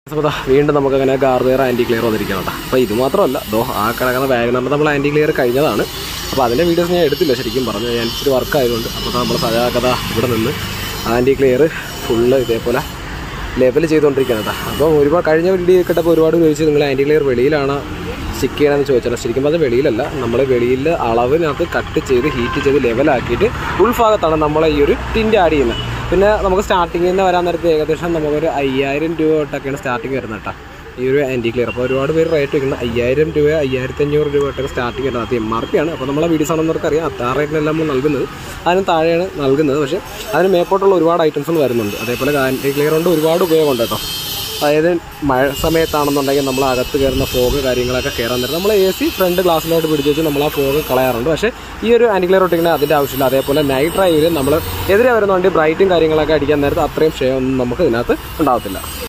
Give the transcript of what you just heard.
അപ്പോൾ ദാ വീണ്ടും നമുക്ക് അങ്ങനെ ഗാർബെയർ ആൻറ്റി ക്ലിയർ വന്നിരിക്കണം കേട്ടോ അപ്പോൾ ഇത് മാത്രമല്ല ദോ ആ കിടക്കുന്ന വാഗനറിന് നമ്മൾ ആൻറ്റി ക്ലിയർ കഴിഞ്ഞതാണ് അപ്പോൾ അതിൻ്റെ വീഡിയോസ് ഞാൻ എടുത്തില്ല ശരിക്കും പറഞ്ഞു ഞാൻ ഇച്ചിരി വർക്ക് ആയതുകൊണ്ട് അപ്പോൾ നമ്മൾ സജാകത ഇവിടെ നിന്ന് ആൻറ്റി ക്ലിയർ ഫുള്ള് ഇതേപോലെ ലെവൽ ചെയ്തുകൊണ്ടിരിക്കുകയാണ് കേട്ടോ അപ്പോൾ ഒരുപാട് കഴിഞ്ഞ വീഡിയോ കിട്ടപ്പോൾ ഒരുപാട് ചോദിച്ചു നിങ്ങൾ ആൻറ്റി ക്ലിയർ വെളിയിലാണ് സ്റ്റിക്ക് ചെയ്യണമെന്ന് ചോദിച്ചാൽ ശരിക്കും പറഞ്ഞാൽ വെളിയിലല്ല നമ്മൾ വെളിയിൽ അളവിനകത്ത് കട്ട് ചെയ്ത് ഹീറ്റ് ചെയ്ത് ലെവലാക്കിയിട്ട് ഉൾഭാഗത്താണ് നമ്മൾ ഈ ഒരു ടിൻ്റെ ആഡ് ചെയ്യുന്നത് പിന്നെ നമുക്ക് സ്റ്റാർട്ടിങ്ങിൽ നിന്ന് വരാൻ നേരത്ത് ഏകദേശം നമുക്കൊരു അയ്യായിരം രൂപ തൊട്ടൊക്കെയാണ് സ്റ്റാർട്ടിങ് വരുന്നത് കേട്ടോ ഈ ഒരു ആൻറ്റി ക്ലിയർ അപ്പോൾ ഒരുപാട് പേര് റേറ്റ് വയ്ക്കുന്നത് അയ്യായിരം രൂപ അയ്യായിരത്തി അഞ്ഞൂറ് രൂപ തൊട്ടൊക്കെ സ്റ്റാർട്ടിങ് വരുന്നത് അത് എം ആർ പി ആണ് അപ്പോൾ നമ്മളെ വീഡിയോസ് ആണെന്നവർക്ക് അറിയാം അത്താ റേറ്റിനെല്ലാം നമ്മൾ നൽകുന്നത് അതിന് താഴെയാണ് നൽകുന്നത് പക്ഷേ അതിന് മേപ്പോട്ടുള്ള ഒരുപാട് ഐറ്റംസുകൾ വരുന്നുണ്ട് അതേപോലെ ആൻറ്റി ക്ലിയർ കൊണ്ട് ഒരുപാട് ഉപയോഗമുണ്ട് കേട്ടോ അതായത് മഴ സമയത്താണെന്നുണ്ടെങ്കിൽ നമ്മൾ അകത്ത് കയറുന്ന ഫോഗ് കാര്യങ്ങളൊക്കെ കയറാൻ നേരം നമ്മൾ എ സി ഫ്രണ്ട് ഗ്ലാസ്സിലോട്ട് പിടിച്ച് വെച്ച് നമ്മൾ ആ ഫോഗ് കളയാറുണ്ട് പക്ഷേ ഈ ഒരു ആൻറ്റിക്ലിയർ ഒട്ടിങ്ങനെ അതിൻ്റെ ആവശ്യമില്ല അതേപോലെ നൈറ്റ് ഡ്രൈവിൽ നമ്മൾ എതിരെ വരുന്ന വണ്ടി ബ്രൈറ്റും കാര്യങ്ങളൊക്കെ അടിക്കാൻ നേരത്ത് അത്രയും ഷെയർ ഒന്നും നമുക്ക് ഇതിനകത്ത് ഉണ്ടാകത്തില്ല